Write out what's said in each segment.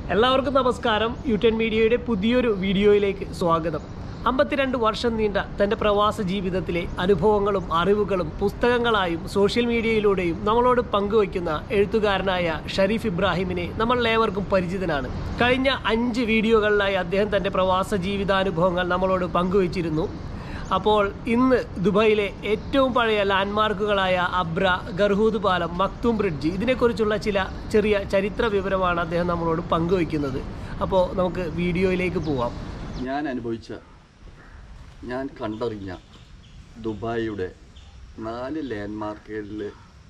എല്ലാവർക്കും നമസ്കാരം യുടെൻ മീഡിയയുടെ പുതിയൊരു വീഡിയോയിലേക്ക് സ്വാഗതം അമ്പത്തിരണ്ട് വർഷം നീണ്ട തൻ്റെ പ്രവാസ ജീവിതത്തിലെ അനുഭവങ്ങളും അറിവുകളും പുസ്തകങ്ങളായും സോഷ്യൽ മീഡിയയിലൂടെയും നമ്മളോട് പങ്കുവയ്ക്കുന്ന എഴുത്തുകാരനായ ഷരീഫ് ഇബ്രാഹിമിനെ നമ്മൾ ഏവർക്കും പരിചിതനാണ് കഴിഞ്ഞ അഞ്ച് വീഡിയോകളിലായി അദ്ദേഹം തൻ്റെ പ്രവാസ ജീവിതാനുഭവങ്ങൾ നമ്മളോട് പങ്കുവച്ചിരുന്നു അപ്പോൾ ഇന്ന് ദുബായിലെ ഏറ്റവും പഴയ ലാൻഡ്മാർക്കുകളായ അബ്ര ഗർഹൂദ് പാലം മക്തൂം ബ്രിഡ്ജ് ഇതിനെക്കുറിച്ചുള്ള ചില ചെറിയ ചരിത്ര വിവരമാണ് അദ്ദേഹം നമ്മളോട് പങ്കുവയ്ക്കുന്നത് അപ്പോൾ നമുക്ക് വീഡിയോയിലേക്ക് പോവാം ഞാൻ അനുഭവിച്ച ഞാൻ കണ്ടറിഞ്ഞ ദുബായിയുടെ നാല് ലാൻഡ്മാർക്കുകളിൽ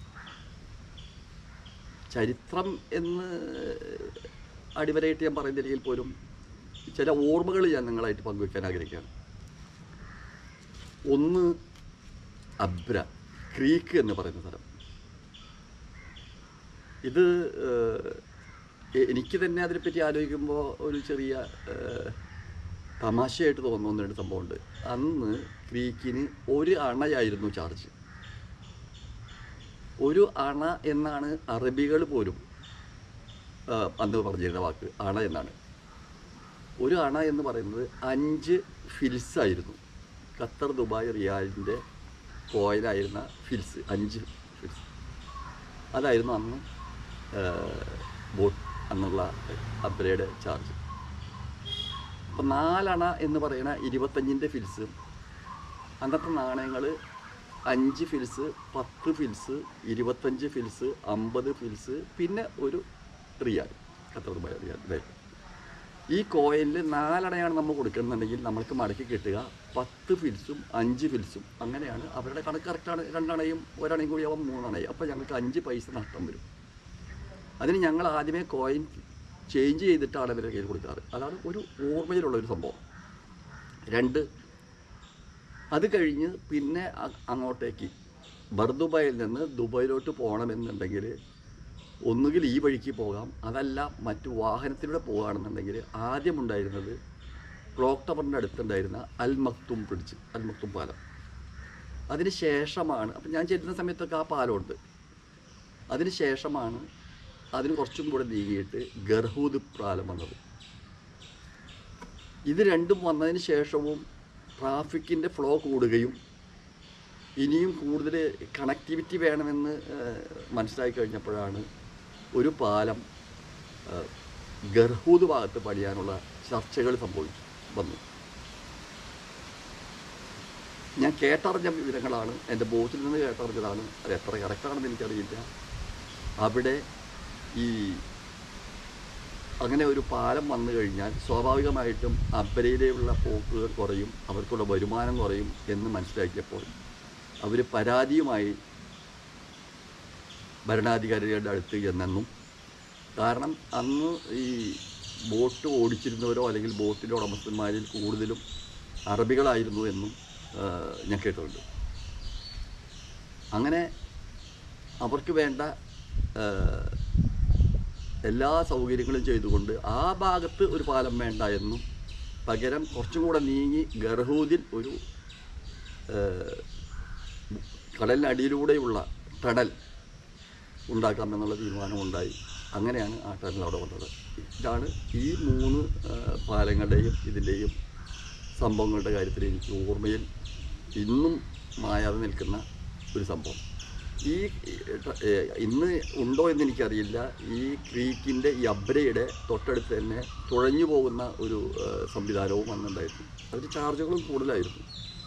ചരിത്രം എന്ന് അടിവരയിട്ട് ഞാൻ പറയുന്നില്ലെങ്കിൽ പോലും ചില ഓർമ്മകൾ ഞാൻ നിങ്ങളായിട്ട് പങ്കുവയ്ക്കാൻ ആഗ്രഹിക്കുകയാണ് ഒന്ന് അബ്ര ക്രീക്ക് എന്ന് പറയുന്ന സ്ഥലം ഇത് ഏഹ്, എ- എനിക്ക് തന്നെ അതിനെപ്പറ്റി ആലോചിക്കുമ്പോൾ ഒരു ചെറിയ ഏഹ്, തമാശയായിട്ട് തോന്നുന്ന ഒരു സംഭവമുണ്ട് അന്ന് ക്രീക്കിന് ഒരു അണയായിരുന്നു ചാർജ് ഒരു അണ എന്നാണ് അറബികൾ പോലും ആ, അന്ന് പറഞ്ഞിരുന്ന വാക്ക് അണ എന്നാണ് ഒരു അണ എന്ന് പറയുന്നത് അഞ്ച് ഫിൽസ് ആയിരുന്നു ഖത്തർ ദുബായ് റിയാലിൻ്റെ കോയിലായിരുന്ന ഫിൽസ് അഞ്ച് ഫിൽസ് അതായിരുന്നു അന്ന് ബോട്ട് എന്നുള്ള അബ്രയുടെ ചാർജ് അപ്പം നാലണ എന്ന് പറയുന്ന ഇരുപത്തഞ്ചിൻ്റെ ഫിൽസ് അന്നത്തെ നാണയങ്ങൾ അഞ്ച് ഫിൽസ് പത്ത് ഫിൽസ് ഇരുപത്തഞ്ച് ഫിൽസ് അമ്പത് ഫിൽസ് പിന്നെ ഒരു റിയാൽ ഖത്തർ ദുബായ് റിയാൽ ഇതായിരുന്നു ഈ കോയിനിൽ നാലണയാണ് നമ്മൾ കൊടുക്കുന്നുണ്ടെങ്കിൽ നമ്മൾക്ക് മടക്കി കിട്ടുക പത്ത് ഫിൽസും അഞ്ച് ഫിൽസും അങ്ങനെയാണ് അവരുടെ കണക്ക് കറക്റ്റാണ് രണ്ടണയും ഒരണയും കൂടി ആവാൻ മൂന്നണയും അപ്പോൾ ഞങ്ങൾക്ക് അഞ്ച് പൈസ നഷ്ടം വരും അതിന് ഞങ്ങൾ ആദ്യമേ കോയിൻ ചേഞ്ച് ചെയ്തിട്ടാണ് അവരുടെ കയ്യിൽ കൊടുക്കാറ് അതാണ് ഒരു ഓർമ്മയിലുള്ള ഒരു സംഭവം രണ്ട് അത് കഴിഞ്ഞ് പിന്നെ അ- അങ്ങോട്ടേക്ക് ബർദുബായിൽ നിന്ന് ദുബായിലോട്ട് പോകണമെന്നുണ്ടെങ്കിൽ ഒന്നുകിൽ ഈ വഴിക്ക് പോകാം അതല്ല മറ്റു വാഹനത്തിലൂടെ പോകുകയാണെന്നുണ്ടെങ്കിൽ ആദ്യം ഉണ്ടായിരുന്നത് ക്ലോക്ക് ടവറിൻ്റെ അടുത്തുണ്ടായിരുന്ന അൽ മക്തും ബ്രിഡ്ജ് അൽ മക്തും പാലം അതിന് ശേഷമാണ് അപ്പം ഞാൻ ചെല്ലുന്ന സമയത്തൊക്കെ ആ പാലമുണ്ട് അതിന് ശേഷമാണ് അതിന് കുറച്ചും കൂടെ നീങ്ങിയിട്ട് ഗർഹൂദ് പാലം വന്നത് ഇത് രണ്ടും വന്നതിന് ശേഷവും ട്രാഫിക്കിൻ്റെ ഫ്ലോ കൂടുകയും ഇനിയും കൂടുതൽ കണക്ടിവിറ്റി വേണമെന്ന് ഏഹ്, മനസ്സിലാക്കി കഴിഞ്ഞപ്പോഴാണ് ഒരു പാലം ഏഹ്, ഗർഹൂദ് ഭാഗത്ത് പണിയാനുള്ള ചർച്ചകൾ സംഭവിച്ചു വന്നു ഞാൻ കേട്ടറിഞ്ഞ വിവരങ്ങളാണ് എൻ്റെ ബോസിൽ നിന്ന് കേട്ടറിഞ്ഞതാണ് അത് എത്ര കറക്റ്റാണെന്ന് എനിക്കറിയില്ല അവിടെ ഈ അങ്ങനെ ഒരു പാലം വന്നു കഴിഞ്ഞാൽ സ്വാഭാവികമായിട്ടും അബ്രയിലുള്ള പോക്കുകൾ കുറയും അവർക്കുള്ള വരുമാനം കുറയും എന്ന് മനസ്സിലാക്കിയപ്പോൾ അവർ പരാതിയുമായി ഭരണാധികാരികളുടെ അടുത്ത് ചെന്നെന്നും കാരണം അന്ന് ഈ ബോട്ട് ഓടിച്ചിരുന്നവരോ അല്ലെങ്കിൽ ബോട്ടിൻ്റെ ഉടമസ്ഥന്മാരിൽ കൂടുതലും അറബികളായിരുന്നു എന്നും ആ, ഞാൻ കേട്ടിട്ടുണ്ട് അങ്ങനെ അവർക്ക് വേണ്ട ആ, എല്ലാ സൗകര്യങ്ങളും ചെയ്തുകൊണ്ട് ആ ഭാഗത്ത് ഒരു പാലം വേണ്ട എന്നും പകരം കുറച്ചും കൂടെ നീങ്ങി ഗർഹൂദിൽ ഒരു ഏഹ്, കടലിനടിയിലൂടെയുള്ള ടണൽ ഉണ്ടാക്കാമെന്നുള്ള തീരുമാനമുണ്ടായി അങ്ങനെയാണ് ആ ടണൽ അവിടെ വന്നത് ഇതാണ് ഈ മൂന്ന് ഏഹ്, പാലങ്ങളുടെയും ഇതിൻ്റെയും സംഭവങ്ങളുടെ കാര്യത്തിൽ എനിക്ക് ഓർമ്മയിൽ ഇന്നും മായാതെ നിൽക്കുന്ന ഒരു സംഭവം ഈ ഏഹ്, ഇന്ന് ഉണ്ടോ എന്ന് എനിക്കറിയില്ല ഈ ക്രീക്കിൻ്റെ ഈ അബ്രയുടെ തൊട്ടടുത്ത് തന്നെ തുഴഞ്ഞു പോകുന്ന ഒരു ഏഹ്, സംവിധാനവും വന്നിട്ടുണ്ടായിരുന്നു അതിന് ചാർജുകളും കൂടുതലായിരുന്നു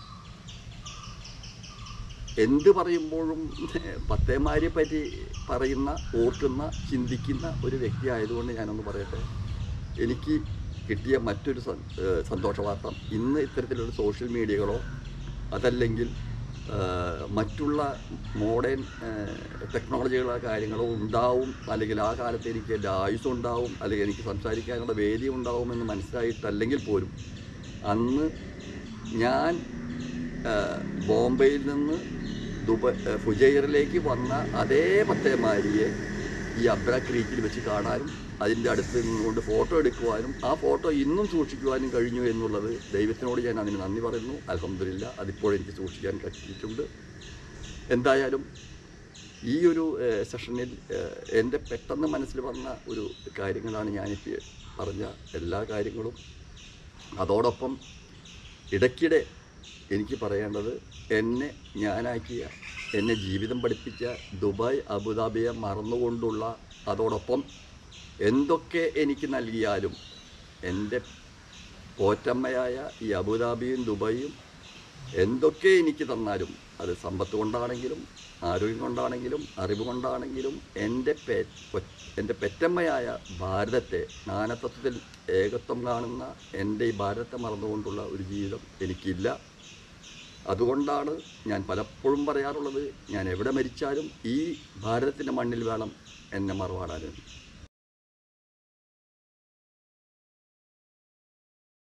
എന്ത് പറയുമ്പോഴും പത്തേമാരെ പറ്റി പറയുന്ന ഓർക്കുന്ന ചിന്തിക്കുന്ന ഒരു വ്യക്തി ആയതുകൊണ്ട് ഞാനൊന്ന് പറയട്ടെ എനിക്ക് കിട്ടിയ മറ്റൊരു സ- ഏഹ് സന്തോഷ വാർത്ത ഇന്ന് ഇത്തരത്തിലുള്ള സോഷ്യൽ മീഡിയകളോ അതല്ലെങ്കിൽ ഏഹ് മറ്റുള്ള മോഡേൺ ടെക്നോളജികളോ കാര്യങ്ങളോ ഉണ്ടാവും അല്ലെങ്കിൽ ആ കാലത്ത് എനിക്ക് എൻ്റെ ആയുസ് ഉണ്ടാവും അല്ലെങ്കിൽ എനിക്ക് സംസാരിക്കാനുള്ള വേദി ഉണ്ടാവുമെന്ന് മനസ്സിലായിട്ടല്ലെങ്കിൽ പോലും അന്ന് ഞാൻ ഏഹ് ബോംബെയിൽ നിന്ന് ദുബ ഏഹ് ഫുജൈറിലേക്ക് വന്ന അതേ പത്തേമാരിയെ ഈ അബ്ര ക്രീക്കിൽ വെച്ച് കാണാനും അതിൻ്റെ അടുത്ത് നിന്നുകൊണ്ട് ഫോട്ടോ എടുക്കുവാനും ആ ഫോട്ടോ ഇന്നും സൂക്ഷിക്കുവാനും കഴിഞ്ഞു എന്നുള്ളത് ദൈവത്തിനോട് ഞാൻ അതിന് നന്ദി പറയുന്നു അലഹമില്ല അതിപ്പോൾ എനിക്ക് സൂക്ഷിക്കാൻ പറ്റിയിട്ടുണ്ട് എന്തായാലും ഈ ഒരു ഏഹ്, സെഷനിൽ ഏഹ്, എൻ്റെ പെട്ടെന്ന് മനസ്സിൽ വന്ന ഒരു കാര്യങ്ങളാണ് ഞാനിപ്പോൾ പറഞ്ഞ എല്ലാ കാര്യങ്ങളും അതോടൊപ്പം ഇടയ്ക്കിടെ എനിക്ക് പറയേണ്ടത് എന്നെ ഞാനാക്കിയ എന്നെ ജീവിതം പഠിപ്പിച്ച ദുബായ് അബുദാബിയെ മറന്നുകൊണ്ടുള്ള അതോടൊപ്പം എന്തൊക്കെ എനിക്ക് നൽകിയാലും എൻ്റെ പോറ്റമ്മയായ ഈ അബുദാബിയും ദുബായും എന്തൊക്കെ എനിക്ക് തന്നാലും അത് സമ്പത്ത് കൊണ്ടാണെങ്കിലും ആരോഗ്യം കൊണ്ടാണെങ്കിലും അറിവ് കൊണ്ടാണെങ്കിലും എൻ്റെ പെ പൊ- എൻ്റെ പെറ്റമ്മയായ ഭാരതത്തെ നാനത്വത്തിൽ ഏകത്വം കാണുന്ന എൻ്റെ ഈ ഭാരതത്തെ മറന്നുകൊണ്ടുള്ള ഒരു ജീവിതം എനിക്കില്ല അതുകൊണ്ടാണ് ഞാൻ പലപ്പോഴും പറയാറുള്ളത് ഞാൻ എവിടെ മരിച്ചാലും ഈ ഭാരതത്തിൻ്റെ മണ്ണിൽ വേണം എന്നെ മറവാടാനും